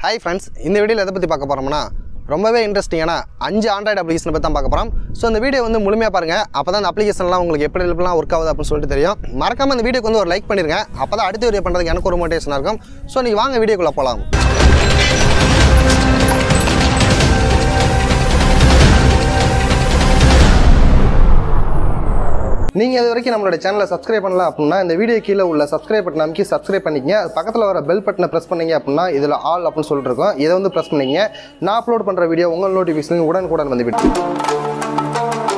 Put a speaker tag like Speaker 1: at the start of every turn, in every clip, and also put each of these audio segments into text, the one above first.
Speaker 1: hi friends இந்த வீடியோவில் எதை பற்றி பார்க்க போகிறோம்னா ரொம்பவே இன்ட்ரெஸ்டிங்கான அஞ்சு ஆண்ட்ராய்டு அப்ளிகேஷனை பற்றி தான் பார்க்க போகிறோம் ஸோ இந்த வீடியோ வந்து முழுமையாக பாருங்கள் அப்போ தான் அந்த அப்ளிகேஷன்லாம் உங்களுக்கு எப்படி எப்படிலாம் ஒர்க் ஆகுது அப்படின்னு சொல்லிட்டு தெரியும் மறக்காம இந்த வீடியோக்கு வந்து ஒரு லைக் பண்ணிருங்க அப்போ தான் அடுத்த வீடியோ பண்ணுறதுக்கு எனக்கு ஒரு மோட்டிவேஷனாக இருக்கும் ஸோ நீங்கள் வாங்க வீடியோக்குள்ளே போகலாம் நீங்கள் இது வரைக்கும் நம்மளோட சேனலை சப்ஸ்கிரைப் பண்ணல அப்படின்னா இந்த வீடியோ கீழே உள்ள சப்ஸ்கிரைப் பட்டன் அமைக்கி சப்ஸ்கிரைப் பண்ணிக்கங்க அது பக்கத்தில் வர பெல் பட்டனை ப்ரெஸ் பண்ணீங்க அப்படின்னா இதில் ஆல் அப்படின்னு சொல்லிட்டு இருக்கோம் இதை வந்து ப்ரெஸ் பண்ணிக்கங்க நான் அப்லோட் பண்ணுற வீடியோ உங்கள் நோட்டிஃபிகேஷன் உடனுக்குடன் வந்து விட்டு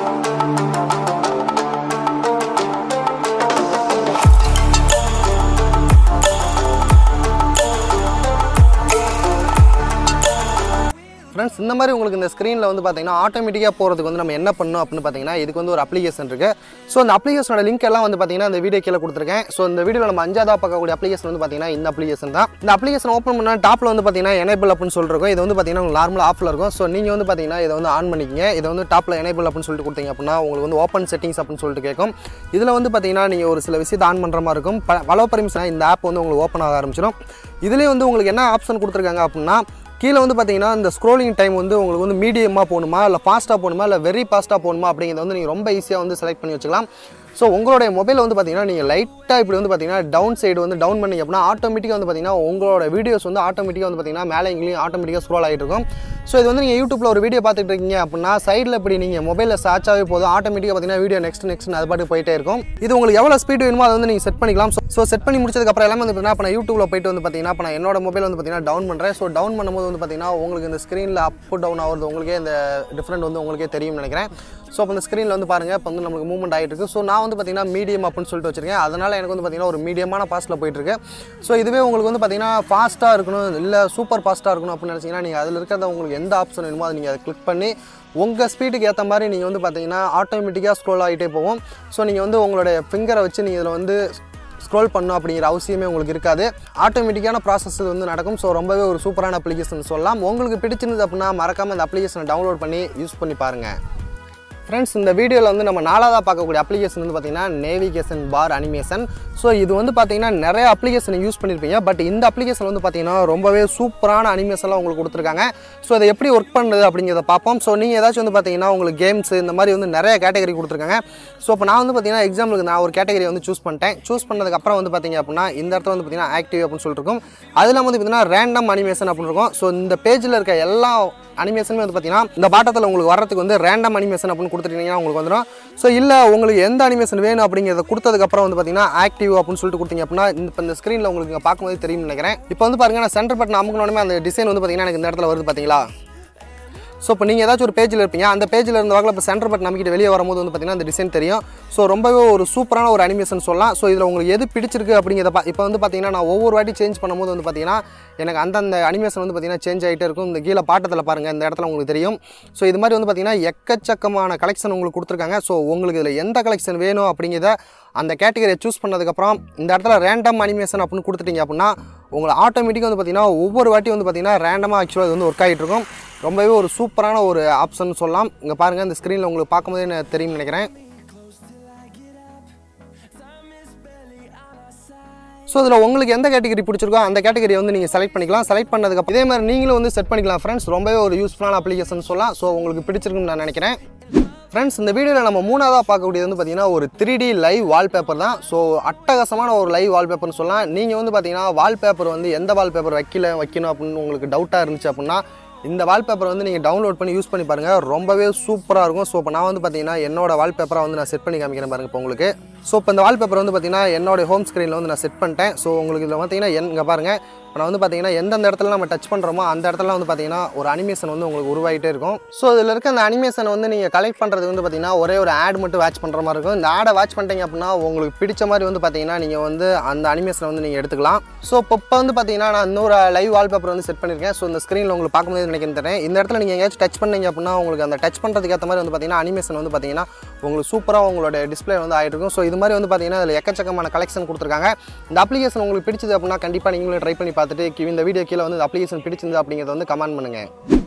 Speaker 1: ஃப்ரெண்ட்ஸ் இந்த மாதிரி உங்களுக்கு இந்த ஸ்க்ரீனில் வந்து பார்த்தீங்கன்னா ஆட்டோமேட்டிக்காக போகிறதுக்கு வந்து நம்ம என்ன பண்ணணும் அப்படின்னு பார்த்தீங்கன்னா இதுக்கு வந்து ஒரு அப்ளிகேஷன் இருக்குது ஸோ அந்த அப்ளிகேஷனோட லிங்க் எல்லாம் வந்து பார்த்தீங்கன்னா இந்த வீடியோ கீழே கொடுத்துருக்கேன் ஸோ இந்த வீடியோவில் நம்ம அஞ்சாவதாக பார்க்கக்கூடிய அப்ளிகேஷன் வந்து பார்த்தீங்கன்னா இந்த அப்ளிகேஷன் தான் இந்த அப்ளிகேஷன் ஓப்பன் பண்ணால் டாப்பில் வந்து பார்த்தீங்கன்னா எனேபிள் அப்படின்னு சொல்லிருக்கோம் இது வந்து பார்த்தீங்கன்னா உங்களுக்கு நார்மல் ஆஃபில் இருக்கும் ஸோ நீங்கள் வந்து பார்த்தீங்கன்னா இதை வந்து ஆன் பண்ணிக்கிங்க இதை வந்து டாப்பில் எனேபிள் அப்படின்னு சொல்லிட்டு கொடுத்தீங்க அப்படின்னா உங்களுக்கு வந்து ஓப்பன் செட்டிங்ஸ் அப்படின்னு சொல்லிட்டு கேட்கும் இதில் வந்து பார்த்தீங்கன்னா நீங்கள் ஒரு சில விஷயத்தை ஆன் பண்ணுற மாதிரி இருக்கும் பல பர்மிஷன் இந்த ஆப் வந்து உங்களுக்கு ஓப்பன் ஆக ஆரம்பிச்சிடும் இதுலேயே வந்து உங்களுக்கு என்ன ஆப்ஷன் கொடுத்துருக்காங்க அப்படின்னா கீழே வந்து பார்த்தீங்கன்னா இந்த ஸ்க்ரோலிங் டைம் வந்து உங்களுக்கு வந்து மீடியமாக போகணுமா இல்லை ஃபாஸ்ட்டாக போகணுமா இல்லை வெரி ஃபாஸ்ட்டாக போகணுமா அப்படிங்கிறத வந்து நீங்கள் ரொம்ப ஈஸியாக வந்து செலக்ட் பண்ணி வச்சுக்கலாம் ஸோ உங்களுடைய மொபைல் வந்து பார்த்தீங்கன்னா நீங்கள் லைட்டாக இப்படி வந்து பார்த்தீங்கன்னா டவுன் சைடு வந்து டவுன் பண்ணிங்க அப்படின்னா ஆட்டோமேட்டிக்காக வந்து பார்த்தீங்கன்னா உங்களோட வீடியோஸ் வந்து ஆட்டோமேட்டிக்காக வந்து பார்த்தீங்கன்னா மேலே இங்கேயும் ஆட்டோமேட்டிக்காக ஸ்க்ரோல் ஆகிட்டு இருக்கும் ஸோ இது வந்து நீங்கள் யூடியூப்பில் ஒரு வீடியோ பார்த்துட்டு இருக்கீங்க அப்படின்னா சைடில் இப்படி நீங்கள் மொபைலில் சர்ச் ஆகவே போதும் ஆட்டோமேட்டிக்காக பார்த்தீங்கன்னா வீடியோ நெக்ஸ்ட் நெக்ஸ்ட் அது பாட்டு போயிட்டே இருக்கும் இது உங்களுக்கு எவ்வளோ ஸ்பீட் வேணுமோ அதை வந்து நீங்கள் செட் பண்ணிக்கலாம் ஸோ செட் பண்ணி முடிச்சதுக்கப்புறம் எல்லாமே வந்து பார்த்தீங்கன்னா இப்போ நான் யூடியூப்பில் போயிட்டு வந்து பார்த்தீங்கன்னா இப்போ நான் என்னோட மொபைல் வந்து பார்த்தீங்கன்னா டவுன் பண்ணுறேன் ஸோ டவுன் பண்ணும்போது வந்து பார்த்தீங்கன்னா உங்களுக்கு இந்த ஸ்க்ரீனில் அப் டவுன் ஆகுறது உங்களுக்கே இந்த டிஃப்ரெண்ட் வந்து உங்களுக்கே தெரியும்னு நினைக்கிறேன் ஸோ அப்போ இந்த ஸ்க்ரீனில் வந்து பாருங்கள் இப்போ வந்து நமக்கு மூவ்மெண்ட் ஆகிட்டு இருக்கு ஸோ நான் வந்து பார்த்தீங்கன்னா மீடியம் அப்படின்னு சொல்லிட்டு வச்சிருக்கேன் அதனால் எனக்கு வந்து பார்த்தீங்கன்னா ஒரு மீடியமான ஃபாஸ்ட்டில் போயிட்டு இருக்கு ஸோ இதுவே உங்களுக்கு வந்து பார்த்தீங்கன்னா ஃபாஸ்ட்டாக இருக்கணும் இல்லை சூப்பர் ஃபாஸ்ட்டாக இருக்கணும் அப்படின்னு நினச்சிங்கன்னா நீங்கள் அதில் இருக்கிறத உங்களுக்கு எந்த ஆப்ஷன் வேணுமோ அதை நீங்கள் அதை கிளிக் பண்ணி உங்கள் ஸ்பீடுக்கு ஏற்ற மாதிரி நீங்கள் வந்து பார்த்தீங்கன்னா ஆட்டோமேட்டிக்காக ஸ்க்ரோல் ஆகிட்டே போகும் ஸோ நீங்கள் வந்து உங்களுடைய ஃபிங்கரை வச்சு நீங்கள் இதில் வந்து ஸ்க்ரோல் பண்ணும் அப்படிங்கிற அவசியமே உங்களுக்கு இருக்காது ஆட்டோமேட்டிக்கான ப்ராசஸ் வந்து நடக்கும் ஸோ ரொம்பவே ஒரு சூப்பரான அப்ளிகேஷன் சொல்லலாம் உங்களுக்கு பிடிச்சிருந்தது அப்படின்னா மறக்காமல் இந்த அப்ளிகேஷனை டவுன்லோட் பண்ணி யூஸ் பண்ணி பாருங்கள் ஃப்ரெண்ட்ஸ் இந்த வீடியோவில் வந்து நம்ம நாலாவதாக பார்க்கக்கூடிய அப்ளிகேஷன் வந்து பார்த்தீங்கன்னா நேவிகேஷன் பார் அனிமேஷன் ஸோ இது வந்து பார்த்தீங்கன்னா நிறைய அப்ளிகேஷன் யூஸ் பண்ணியிருப்பீங்க பட் இந்த அப்ளிகேஷன் வந்து பார்த்தீங்கன்னா ரொம்பவே சூப்பரான அனிமேஷன்லாம் உங்களுக்கு கொடுத்துருக்காங்க ஸோ அதை எப்படி ஒர்க் பண்ணுறது அப்படிங்கிறத பார்ப்போம் ஸோ நீங்கள் ஏதாச்சும் வந்து பார்த்தீங்கன்னா உங்களுக்கு கேம்ஸ் இந்த மாதிரி வந்து நிறைய கேட்டகரி கொடுத்துருக்காங்க ஸோ இப்போ நான் வந்து பார்த்தீங்கன்னா எக்ஸாம்பிளுக்கு நான் ஒரு கேட்டகரி வந்து சூஸ் பண்ணிட்டேன் சூஸ் பண்ணதுக்கப்புறம் வந்து பார்த்தீங்க அப்படின்னா இந்த இடத்துல வந்து பார்த்தீங்கன்னா ஆக்டிவ் அப்படின்னு சொல்லிட்டு இருக்கும் அதில் வந்து பார்த்தீங்கன்னா ரேண்டம் அனிமேஷன் அப்படின்னு இருக்கும் ஸோ இந்த பேஜில் இருக்க எல்லா அனிமேஷனுமே வந்து பார்த்தீங்கன்னா இந்த பாட்டத்தில் உங்களுக்கு வரதுக்கு வந்து ரேண்டம் அனிமேஷன் அப்படின்னு கொடுத்துட்டீங்கன்னா உங்களுக்கு வந்துடும் ஸோ இல்லை உங்களுக்கு எந்த அனிமேஷன் வேணும் அப்படிங்கிறத கொடுத்ததுக்கப்புறம் வந்து பார்த்தீங்கன்னா ஆக்டிவ் அப்படின்னு சொல்லிட்டு கொடுத்தீங்க அப்படின்னா இந்த இப்போ இந்த ஸ்க்ரீனில் உங்களுக்கு இங்கே பார்க்கும்போது தெரியும்னு நினைக்கிறேன் இப்போ வந்து பாருங்க நான் சென்டர் பட்டன் அமுக்கணுமே அந்த டிசைன் வந்து பார்த்தீங்கன்னா எனக்கு இந்த இடத்துல வருது பார்த்தீங்களா ஸோ இப்போ நீங்கள் ஏதாச்சும் ஒரு பேஜில் இருப்பீங்க அந்த பேஜில் இருந்த வாக்கில் இப்போ சென்டர் பட்டன் நம்பிக்கிட்டு வெளியே வரும்போது வந்து பார்த்தீங்கன்னா அந்த டிசைன் தெரியும் ஸோ ரொம்பவே ஒரு சூப்பரான ஒரு அனிமேஷன் சொல்லலாம் ஸோ இதில் உங்களுக்கு எது பிடிச்சிருக்கு அப்படிங்கிறத பா இப்போ வந்து பார்த்தீங்கன்னா நான் ஒவ்வொரு வாட்டி சேஞ்ச் பண்ணும்போது வந்து பார்த்தீங்கன்னா எனக்கு அந்தந்த அனிமேஷன் வந்து பார்த்தீங்கன்னா சேஞ்ச் ஆகிட்டே இருக்கும் இந்த கீழே பாட்டத்தில் பாருங்கள் இந்த இடத்துல உங்களுக்கு தெரியும் ஸோ இது மாதிரி வந்து பார்த்தீங்கன்னா எக்கச்சக்கமான கலெக்ஷன் உங்களுக்கு கொடுத்துருக்காங்க ஸோ உங்களுக்கு இதில் எந்த கலெக்ஷன் வேணும் அப்படிங்கிறத அந்த கேட்டகரியை சூஸ் பண்ணதுக்கப்புறம் இந்த இடத்துல ரேண்டம் அனிமேஷன் அப்படின்னு கொடுத்துட்டீங்க அப்படின்னா உங்களை ஆட்டோமேட்டிக்காக வந்து பார்த்தீங்கன்னா ஒவ்வொரு வாட்டி வந்து பார்த்தீங்கன்னா ரேண்டமாக ஆக்சுவலாக இது வந்து ஒர்க் ஆகிட்டு இருக்கும் ரொம்பவே ஒரு சூப்பரான ஒரு ஆப்ஷன் சொல்லலாம் இங்கே பாருங்கள் இந்த ஸ்க்ரீனில் உங்களுக்கு பார்க்கும்போதே எனக்கு தெரியும்னு நினைக்கிறேன் ஸோ இதில் உங்களுக்கு எந்த கேட்டகரி பிடிச்சிருக்கோ அந்த கேட்டகரி வந்து நீங்கள் செலக்ட் பண்ணிக்கலாம் செலக்ட் பண்ணதுக்கு இதே மாதிரி நீங்களும் வந்து செட் பண்ணிக்கலாம் ஃப்ரெண்ட்ஸ் ரொம்பவே ஒரு யூஸ்ஃபுல்லான அப்ளிகேஷன் சொல்லலாம் ஸோ உங்களுக்கு பிடிச்சிருக்குன்னு நான் நினைக்கிறேன் ஃப்ரெண்ட்ஸ் இந்த வீடியோவில் நம்ம மூணாவதாக பார்க்கக்கூடியது வந்து பார்த்தீங்கன்னா ஒரு த்ரீ டி லைவ் வால்பேப்பர் தான் ஸோ அட்டகாசமான ஒரு லைவ் வால்பேப்பர்னு சொல்லலாம் நீங்கள் வந்து பார்த்தீங்கன்னா வால்பேப்பர் வந்து எந்த வால்பேப்பர் வைக்கல வைக்கணும் அப்படின்னு உங்களுக்கு டவுட்டாக இருந்துச்சு அப்படின்னா இந்த வால்பேப்பர் வந்து நீங்கள் டவுன்லோட் பண்ணி யூஸ் பண்ணி பாருங்கள் ரொம்பவே சூப்பராக இருக்கும் ஸோ இப்போ நான் வந்து பார்த்தீங்கன்னா என்னோட வால்பேப்பரை வந்து நான் செட் பண்ணி காமிக்கிறேன் பாருங்க இப்போ உங்களுக்கு ஸோ இப்போ இந்த வால்பேப்பர் வந்து பார்த்தீங்கன்னா என்னோட ஹோம் ஸ்க்ரீனில் வந்து நான் செட் பண்ணிட்டேன் ஸோ உங்களுக்கு இதில் பார்த்தீங்கன்னா எங்க பாருங்கள் இப்போ நான் வந்து பார்த்தீங்கன்னா எந்தெந்த இடத்துல நம்ம டச் பண்ணுறோமோ அந்த இடத்துல வந்து பார்த்தீங்கன்னா ஒரு அனிமேஷன் வந்து உங்களுக்கு உருவாகிட்டே இருக்கும் ஸோ இதில் இருக்க அந்த அனிமேஷனை வந்து நீங்கள் கலெக்ட் பண்ணுறது வந்து பார்த்தீங்கன்னா ஒரே ஒரு ஆட் மட்டும் வாட்ச் பண்ணுற மாதிரி இருக்கும் இந்த ஆடை வாட்ச் பண்ணிட்டீங்க அப்படின்னா உங்களுக்கு பிடிச்ச மாதிரி வந்து பார்த்தீங்கன்னா நீங்கள் வந்து அந்த அனிமேஷனை வந்து நீங்கள் எடுத்துக்கலாம் ஸோ இப்போ இப்போ வந்து பார்த்தீங்கன்னா நான் இன்னொரு லைவ் வால்பேப்பர் வந்து செட் பண்ணியிருக்கேன் ஸோ இந்த ஸ்க்ரீனில் உங்களுக்கு பார்க்கும்போது நினைக்கிறேன் தரேன் இந்த இடத்துல நீங்கள் எங்கேயாச்சும் டச் பண்ணீங்க அப்படின்னா உங்களுக்கு அந்த டச் பண்ணுறதுக்கு ஏற்ற மாதிரி வந்து பார்த்தீங்கன்னா அனிமேஷன் வந்து பார்த்தீங்கன்னா உங்களுக்கு சூப்பராக உங்களோட டிஸ்பிளே வந்து ஆகிட்டு இருக்கும் ஸோ இது மாதிரி வந்து பார்த்தீங்கன்னா அதில் எக்கச்சக்கமான கலெக்ஷன் கொடுத்துருக்காங்க இந்த அப்ளிகேஷன் உங்களுக்கு பிடிச்சது அப்படின்னா கண்டிப்பாக நீங்களும் ட்ரை பண்ணி பார்த்துட்டு இந்த வீடியோ கீழே வந்து இந்த அப்ளிகேஷன் பிடிச்சிருந்து அப்படிங்கிறத வந்து கமெண்ட் பண்ணுங்கள்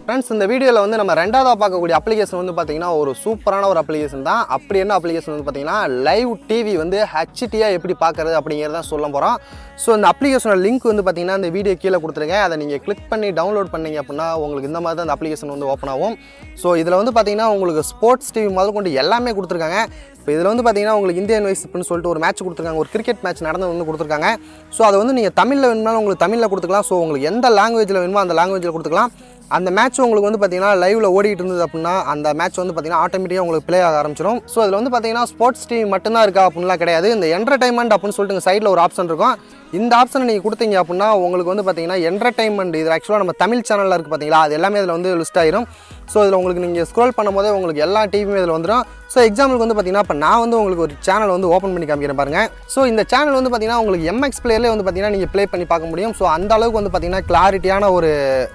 Speaker 1: ஃப்ரெண்ட்ஸ் இந்த வீடியோவில் வந்து நம்ம ரெண்டாவதாக பார்க்கக்கூடிய அப்ளிகேஷன் வந்து பார்த்தீங்கன்னா ஒரு சூப்பரான ஒரு அப்ளிகேஷன் தான் அப்படி என்ன அப்ளிகேஷன் வந்து பார்த்தீங்கன்னா லைவ் டிவி வந்து ஹெச்டியாக எப்படி பார்க்கறது அப்படிங்கிறத சொல்ல போகிறோம் ஸோ இந்த அப்ளிகேஷனோட லிங்க் வந்து பார்த்தீங்கன்னா இந்த வீடியோ கீழே கொடுத்துருக்கேன் அதை நீங்கள் கிளிக் பண்ணி டவுன்லோட் பண்ணீங்க அப்படின்னா உங்களுக்கு இந்த மாதிரி தான் அந்த அப்ளிகேஷன் வந்து ஓப்பன் ஆகும் ஸோ இதில் வந்து பார்த்தீங்கன்னா உங்களுக்கு ஸ்போர்ட்ஸ் டிவி முதல் கொண்டு எல்லாமே கொடுத்துருக்காங்க இப்போ இதில் வந்து பார்த்தீங்கன்னா உங்களுக்கு இந்தியன் வைஸ் அப்படின்னு சொல்லிட்டு ஒரு மேட்ச் கொடுத்துருக்காங்க ஒரு கிரிக்கெட் மேட்ச் நடந்து வந்து கொடுத்துருக்காங்க ஸோ அதை வந்து நீங்கள் தமிழில் வேணும்னாலும் உங்களுக்கு தமிழில் கொடுத்துக்கலாம் ஸோ உங்களுக்கு எந்த லாங்குவேஜில் வேணுமோ அந்த லாங்குவேஜில் கொடுத்துக்கலாம் அந்த மேட்ச் உங்களுக்கு வந்து பார்த்தீங்கன்னா லைவில் ஓடிட்டு இருந்தது அப்படின்னா அந்த மேட்ச் வந்து பார்த்தீங்கன்னா ஆட்டோமேட்டிக்காக உங்களுக்கு ப்ளே ஆக ஆரம்பிச்சிடும் ஸோ இதில் வந்து பார்த்தீங்கன்னா ஸ்போர்ட்ஸ் டிவி மட்டும்தான் இருக்கா அப்படின்லாம் கிடையாது இந்த என்டர்டைன்மெண்ட் அப்படின்னு சொல்லிட்டு சைடில் ஒரு ஆப்ஷன் இருக்கும் இந்த ஆப்ஷனை நீங்கள் கொடுத்தீங்க அப்படின்னா உங்களுக்கு வந்து பார்த்தீங்கன்னா என்டர்டைன்மெண்ட் இது ஆக்சுவலாக நம்ம தமிழ் சேனலில் இருக்குது பார்த்தீங்களா அது எல்லாமே இதில் வந்து லிஸ்ட் ஆயிரும் ஸோ இதில் உங்களுக்கு நீங்கள் ஸ்க்ரோல் பண்ணும்போதே உங்களுக்கு எல்லா டிவியுமே இதில் வந்துடும் ஸோ எக்ஸாம்பிளுக்கு வந்து பார்த்தீங்கன்னா இப்போ நான் வந்து உங்களுக்கு ஒரு சேனல் வந்து ஓப்பன் பண்ணி காமிக்கிறேன் பாருங்க ஸோ இந்த சேனல் வந்து பார்த்தீங்கன்னா உங்களுக்கு எம்எக்ஸ் பிளேயர்லேயே வந்து பார்த்தீங்கன்னா நீங்கள் ப்ளே பண்ணி பார்க்க முடியும் ஸோ அந்த அளவுக்கு வந்து பார்த்தீங்கன்னா கிளாரிட்டியான ஒரு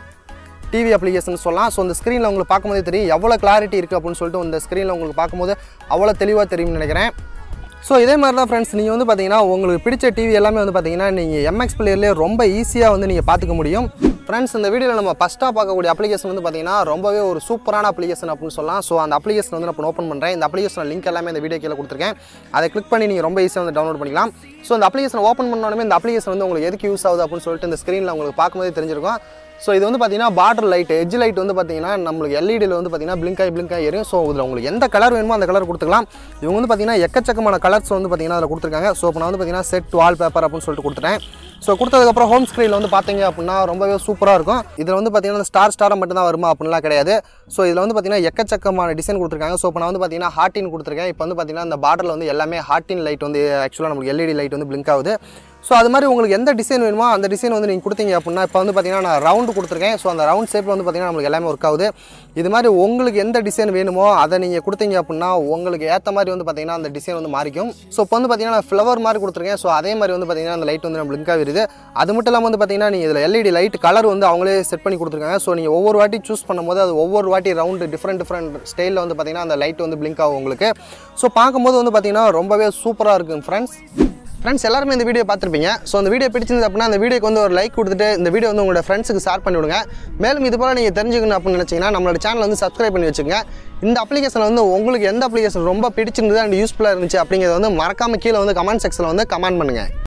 Speaker 1: டிவி அப்ளிகேஷன் சொல்லலாம் ஸோ இந்த ஸ்க்ரீனில் உங்களுக்கு பார்க்கும்போதே தெரியும் எவ்வளோ கிளாரிட்டி இருக்குது அப்படின்னு சொல்லிட்டு இந்த ஸ்க்ரீனில் உங்களுக்கு பார்க்கும்போது அவ்வளோ தெளிவாக தெரியும்னு நினைக்கிறேன் ஸோ இதே மாதிரி தான் ஃப்ரெண்ட்ஸ் நீங்கள் வந்து பார்த்தீங்கன்னா உங்களுக்கு பிடிச்ச டிவி எல்லாமே வந்து பார்த்தீங்கன்னா நீங்கள் எம்எக்ஸ் பிளேயர்லேயே ரொம்ப ஈஸியாக வந்து நீங்கள் பார்த்துக்க முடியும் ஃப்ரெண்ட்ஸ் இந்த வீடியோவில் நம்ம ஃபஸ்ட்டாக பார்க்கக்கூடிய அப்ளிகேஷன் வந்து பார்த்தீங்கன்னா ரொம்பவே ஒரு சூப்பரான அப்ளிகேஷன் அப்படின்னு சொல்லலாம் ஸோ அந்த அப்ளிகேஷன் வந்து நான் ஓப்பன் பண்ணுறேன் இந்த அப்ளிகேஷன் லிங்க் எல்லாமே இந்த வீடியோ கீழே கொடுத்துருக்கேன் அதை கிளிக் பண்ணி நீங்கள் ரொம்ப ஈஸியாக வந்து டவுன்லோட் பண்ணிக்கலாம் ஸோ இந்த அப்ளிகேஷன் ஓப்பன் பண்ணோடனே இந்த அப்ளிகேஷன் வந்து உங்களுக்கு எதுக்கு யூஸ் ஆகுது அப்படின்னு சொல்லிட்டு இந்த ஸ்க்ரீனில் உங்களுக்கு பார்க்கும்போதே தெரிஞ்சிருக்கும் ஸோ இது வந்து பார்த்தீங்கன்னா பார்டர் லைட் எட்ஜ் லைட் வந்து பார்த்தீங்கன்னா நம்மளுக்கு எல்இடியில் வந்து பார்த்தீங்கன்னா பிளிங்க் ஆகி பிளிங்க் ஆகி எரியும் ஸோ இதில் உங்களுக்கு எந்த கலர் வேணுமோ அந்த கலர் கொடுத்துக்கலாம் இவங்க வந்து பார்த்தீங்கன்னா எக்கச்சக்கமான கலர்ஸ் வந்து பார்த்தீங்கன்னா அதில் கொடுத்துருக்காங்க ஸோ இப்போ நான் வந்து பார்த்தீங்கன்னா செட் வால் பேப்பர் அப்படின்னு சொல்லிட்டு கொடுத்துட்டேன் ஸோ கொடுத்ததுக்கப்புறம் ஹோம் ஸ்க்ரீனில் வந்து பார்த்தீங்க அப்படின்னா ரொம்பவே சூப்பராக இருக்கும் இதில் வந்து பார்த்தீங்கன்னா ஸ்டார் ஸ்டாராக மட்டும்தான் வருமா அப்படின்லாம் கிடையாது ஸோ இதில் வந்து பார்த்தீங்கன்னா எக்கச்சக்கமான டிசைன் கொடுத்துருக்காங்க ஸோ இப்போ நான் வந்து பார்த்தீங்கன்னா ஹார்டின் கொடுத்துருக்கேன் இப்போ வந்து பார்த்தீங்கன்னா இந்த பார்டரில் வந்து எல்லாமே ஹார்டின் லைட் வந்து ஆக்சுவலாக நமக்கு எல்இடி லைட் வந்து பிளிங்க் ஆகுது ஸோ அது மாதிரி உங்களுக்கு எந்த டிசைன் வேணுமோ அந்த டிசைன் வந்து நீங்கள் கொடுத்தீங்க அப்படின்னா இப்போ வந்து பார்த்தீங்கன்னா நான் ரவுண்டு கொடுத்துருக்கேன் ஸோ அந்த ரவுண்ட் ஷேப்பில் வந்து பார்த்தீங்கன்னா நம்மளுக்கு எல்லாமே ஒர்க் ஆகுது இது மாதிரி உங்களுக்கு எந்த டிசைன் வேணுமோ அதை நீங்கள் கொடுத்தீங்க அப்படின்னா உங்களுக்கு ஏற்ற மாதிரி வந்து பார்த்தீங்கன்னா அந்த டிசைன் வந்து மாறிக்கும் ஸோ இப்போ வந்து பார்த்தீங்கன்னா நான் ஃப்ளவர் மாதிரி கொடுத்துருக்கேன் ஸோ அதே மாதிரி வந்து பார்த்தீங்கன்னா அந்த லைட் வந்து நம்ம பிளிங்க் ஆகிருது அது மட்டும் இல்லாமல் வந்து பார்த்தீங்கன்னா நீங்கள் இதில் எல்இடி லைட் கலர் வந்து அவங்களே செட் பண்ணி கொடுத்துருக்காங்க ஸோ நீங்கள் ஒவ்வொரு வாட்டி சூஸ் பண்ணும்போது அது ஒவ்வொரு வாட்டி ரவுண்டு டிஃப்ரெண்ட் டிஃப்ரெண்ட் ஸ்டைலில் வந்து பார்த்தீங்கன்னா அந்த லைட் வந்து பிளிங்க் ஆகும் உங்களுக்கு ஸோ பார்க்கும்போது வந்து பார்த்தீங்கன்னா ரொம்பவே சூப்பராக இருக்கும் ஃப்ரெண்ட்ஸ் ஃப்ரெண்ட்ஸ் எல்லாருமே இந்த வீடியோ பார்த்துருப்பீங்க ஸோ இந்த வீடியோ பிடிச்சிருந்தது அப்படின்னா அந்த வீடியோக்கு வந்து ஒரு லைக் கொடுத்துட்டு இந்த வீடியோ வந்து உங்களோட ஃப்ரெண்ட்ஸுக்கு ஷேர் பண்ணி விடுங்க மேலும் இது போல் நீங்கள் தெரிஞ்சுக்கணும் அப்படின்னு நினச்சிங்கன்னா நம்மளோட சேனல் வந்து சப்ஸ்கிரைப் பண்ணி வச்சுங்க இந்த அப்ளிகேஷன் வந்து உங்களுக்கு எந்த அப்ளிகேஷன் ரொம்ப பிடிச்சிருந்தது அண்ட் யூஸ்ஃபுல்லாக இருந்துச்சு அப்படிங்கிறத வந்து மறக்காம கீழே வந்து கமெண்ட் செக்ஷனில் வந்து கமெண்ட் பண்ணுங்கள்